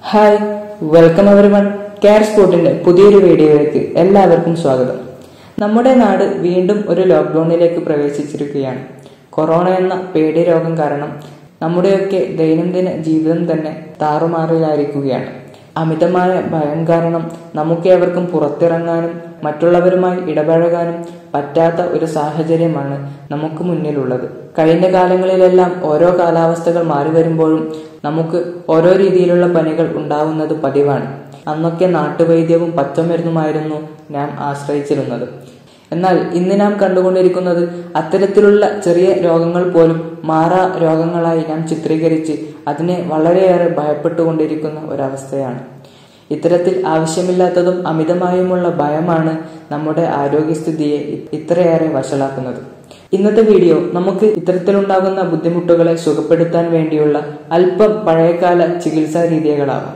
hi welcome everyone care സ്പോർട്ടിന്റെ പുതിയൊരു വീഡിയോയിലേക്ക് എല്ലാവർക്കും സ്വാഗതം നമ്മുടെ നാട് വീണ്ടും ഒരു ലോക്ക്ഡൌണിലേക്ക് പ്രവേശിച്ചിരിക്കുകയാണ് കൊറോണ എന്ന പേടി രോഗം കാരണം നമ്മുടെയൊക്കെ ദൈനംദിന ജീവിതം തന്നെ താറുമാറിലായിരിക്കുകയാണ് അമിതമായ ഭയം കാരണം നമുക്കേവർക്കും പുറത്തിറങ്ങാനും മറ്റുള്ളവരുമായി ഇടപഴകാനും പറ്റാത്ത ഒരു സാഹചര്യമാണ് നമുക്ക് മുന്നിലുള്ളത് കഴിഞ്ഞ കാലങ്ങളിലെല്ലാം ഓരോ കാലാവസ്ഥകൾ മാറി വരുമ്പോഴും നമുക്ക് ഓരോ രീതിയിലുള്ള പനികൾ ഉണ്ടാവുന്നത് പതിവാണ് അന്നൊക്കെ നാട്ടുവൈദ്യവും പച്ചമരുന്നുമായിരുന്നു നാം ആശ്രയിച്ചിരുന്നത് എന്നാൽ ഇന്ന് നാം കണ്ടുകൊണ്ടിരിക്കുന്നത് അത്തരത്തിലുള്ള ചെറിയ രോഗങ്ങൾ പോലും മാറാ രോഗങ്ങളായി നാം ചിത്രീകരിച്ച് അതിനെ വളരെയേറെ ഭയപ്പെട്ടുകൊണ്ടിരിക്കുന്ന ഒരവസ്ഥയാണ് ഇത്തരത്തിൽ ആവശ്യമില്ലാത്തതും അമിതമായുമുള്ള ഭയമാണ് നമ്മുടെ ആരോഗ്യസ്ഥിതിയെ ഇത്രയേറെ വഷളാക്കുന്നത് ഇന്നത്തെ വീഡിയോ നമുക്ക് ഇത്തരത്തിലുണ്ടാകുന്ന ബുദ്ധിമുട്ടുകളെ സുഖപ്പെടുത്താൻ വേണ്ടിയുള്ള അല്പം പഴയകാല ചികിത്സാ രീതികളാവാം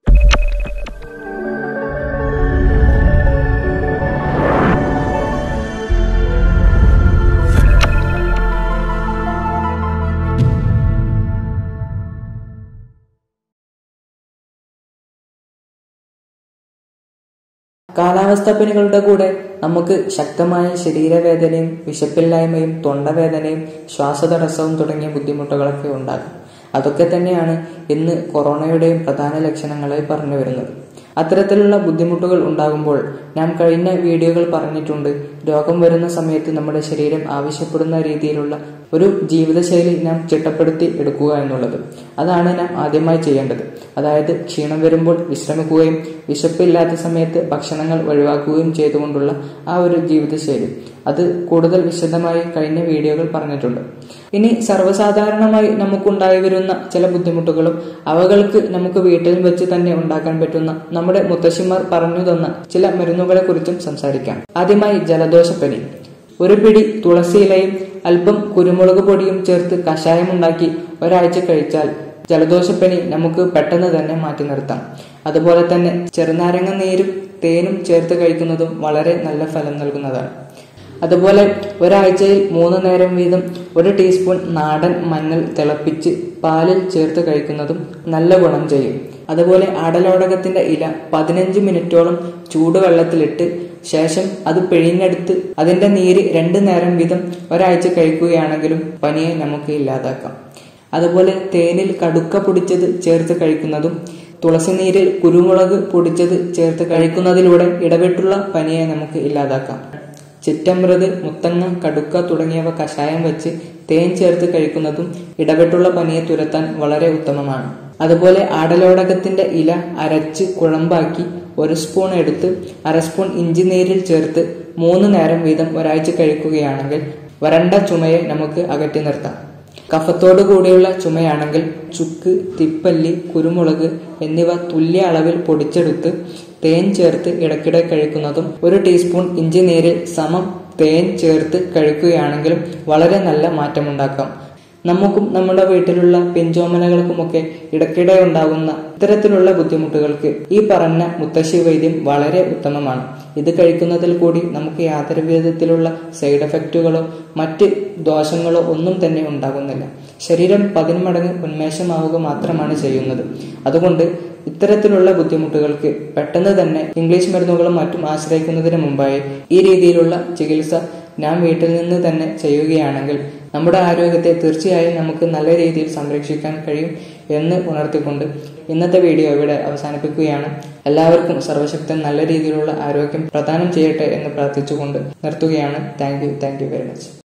കാലാവസ്ഥാ പനികളുടെ കൂടെ നമുക്ക് ശക്തമായ ശരീരവേദനയും വിശപ്പില്ലായ്മയും തൊണ്ടവേദനയും ശ്വാസതടസ്സവും തുടങ്ങിയ ബുദ്ധിമുട്ടുകളൊക്കെ ഉണ്ടാകും അതൊക്കെ തന്നെയാണ് ഇന്ന് കൊറോണയുടെയും പ്രധാന ലക്ഷണങ്ങളായി പറഞ്ഞു വരുന്നത് അത്തരത്തിലുള്ള ബുദ്ധിമുട്ടുകൾ ഉണ്ടാകുമ്പോൾ നാം കഴിഞ്ഞ വീഡിയോകൾ പറഞ്ഞിട്ടുണ്ട് രോഗം വരുന്ന സമയത്ത് നമ്മുടെ ശരീരം ആവശ്യപ്പെടുന്ന രീതിയിലുള്ള ഒരു ജീവിതശൈലി നാം ചിട്ടപ്പെടുത്തി എടുക്കുക എന്നുള്ളത് അതാണ് നാം ആദ്യമായി ചെയ്യേണ്ടത് അതായത് ക്ഷീണം വരുമ്പോൾ വിശ്രമിക്കുകയും വിശപ്പില്ലാത്ത സമയത്ത് ഭക്ഷണങ്ങൾ ഒഴിവാക്കുകയും ചെയ്തുകൊണ്ടുള്ള ആ ഒരു ജീവിതശൈലി അത് കൂടുതൽ വിശദമായി കഴിഞ്ഞ വീഡിയോകൾ പറഞ്ഞിട്ടുണ്ട് ഇനി സർവ്വസാധാരണമായി നമുക്കുണ്ടായി വരുന്ന ചില ബുദ്ധിമുട്ടുകളും അവകൾക്ക് നമുക്ക് വീട്ടിൽ വെച്ച് തന്നെ ഉണ്ടാക്കാൻ പറ്റുന്ന നമ്മുടെ മുത്തശ്ശിമാർ പറഞ്ഞു തന്ന ചില മരുന്നുകളെ കുറിച്ചും സംസാരിക്കാം ആദ്യമായി ജലദോഷപ്പനി ഒരു പിടി തുളസിയിലയും അല്പം കുരുമുളക് പൊടിയും ചേർത്ത് കഷായമുണ്ടാക്കി ഒരാഴ്ച കഴിച്ചാൽ ജലദോഷപ്പനി നമുക്ക് പെട്ടെന്ന് തന്നെ മാറ്റി നിർത്താം അതുപോലെ തന്നെ ചെറുനാരങ്ങ നീരും തേനും ചേർത്ത് കഴിക്കുന്നതും വളരെ നല്ല ഫലം നൽകുന്നതാണ് അതുപോലെ ഒരാഴ്ചയിൽ മൂന്ന് നേരം വീതം ഒരു ടീസ്പൂൺ നാടൻ മഞ്ഞൾ തിളപ്പിച്ച് പാലിൽ ചേർത്ത് കഴിക്കുന്നതും നല്ല ഗുണം ചെയ്യും അതുപോലെ ആടലോടകത്തിന്റെ ഇല പതിനഞ്ച് മിനിറ്റോളം ചൂടുവെള്ളത്തിലിട്ട് ശേഷം അത് പിഴിഞ്ഞെടുത്ത് അതിന്റെ നീര് രണ്ടു നേരം വീതം ഒരാഴ്ച കഴിക്കുകയാണെങ്കിലും പനിയെ നമുക്ക് ഇല്ലാതാക്കാം അതുപോലെ തേനിൽ കടുക്ക പൊടിച്ചത് ചേർത്ത് കഴിക്കുന്നതും തുളസി നീരിൽ കുരുമുളക് പൊടിച്ചത് ചേർത്ത് കഴിക്കുന്നതിലൂടെ ഇടവിട്ടുള്ള പനിയെ നമുക്ക് ഇല്ലാതാക്കാം ചിറ്റമൃത് മുത്തങ്ങ കടുക്ക തുടങ്ങിയവ കഷായം വെച്ച് തേൻ ചേർത്ത് കഴിക്കുന്നതും ഇടപെട്ടുള്ള പനിയെ തുരത്താൻ വളരെ ഉത്തമമാണ് അതുപോലെ ആടലോടകത്തിന്റെ ഇല അരച്ച് കുഴമ്പാക്കി ഒരു സ്പൂൺ എടുത്ത് അര സ്പൂൺ ഇഞ്ചി നീരിൽ ചേർത്ത് മൂന്ന് നേരം വീതം ഒരാഴ്ച കഴിക്കുകയാണെങ്കിൽ വരണ്ട ചുമയെ നമുക്ക് അകറ്റി നിർത്താം കഫത്തോടു കൂടിയുള്ള ചുമയാണെങ്കിൽ ചുക്ക് തിപ്പല്ലി കുരുമുളക് എന്നിവ തുല്യ അളവിൽ പൊടിച്ചെടുത്ത് തേൻ ചേർത്ത് ഇടയ്ക്കിടെ കഴിക്കുന്നതും ഒരു ടീസ്പൂൺ ഇഞ്ചി നീരിൽ സമം തേൻ ചേർത്ത് കഴിക്കുകയാണെങ്കിലും വളരെ നല്ല മാറ്റമുണ്ടാക്കാം നമുക്കും നമ്മുടെ വീട്ടിലുള്ള പിഞ്ചോമനകൾക്കുമൊക്കെ ഇടയ്ക്കിടെ ഉണ്ടാകുന്ന ഇത്തരത്തിലുള്ള ബുദ്ധിമുട്ടുകൾക്ക് ഈ പറഞ്ഞ മുത്തശ്ശി വൈദ്യം വളരെ ഉത്തമമാണ് ഇത് കഴിക്കുന്നതിൽ കൂടി നമുക്ക് യാതൊരു വിധത്തിലുള്ള സൈഡ് എഫക്റ്റുകളോ മറ്റ് ദോഷങ്ങളോ ഒന്നും തന്നെ ഉണ്ടാകുന്നില്ല ശരീരം പതിന്മടങ്ങ് ഉന്മേഷമാവുക മാത്രമാണ് ചെയ്യുന്നത് അതുകൊണ്ട് ഇത്തരത്തിലുള്ള ബുദ്ധിമുട്ടുകൾക്ക് പെട്ടെന്ന് തന്നെ ഇംഗ്ലീഷ് മരുന്നുകളും മറ്റും ആശ്രയിക്കുന്നതിന് മുമ്പായി ഈ രീതിയിലുള്ള ചികിത്സ നാം വീട്ടിൽ നിന്ന് തന്നെ ചെയ്യുകയാണെങ്കിൽ നമ്മുടെ ആരോഗ്യത്തെ തീർച്ചയായും നമുക്ക് നല്ല രീതിയിൽ സംരക്ഷിക്കാൻ കഴിയും എന്ന് ഉണർത്തിക്കൊണ്ട് ഇന്നത്തെ വീഡിയോ ഇവിടെ അവസാനിപ്പിക്കുകയാണ് എല്ലാവർക്കും സർവശക്തൻ നല്ല രീതിയിലുള്ള ആരോഗ്യം പ്രദാനം ചെയ്യട്ടെ എന്ന് പ്രാർത്ഥിച്ചുകൊണ്ട് നിർത്തുകയാണ് thank you thank you very much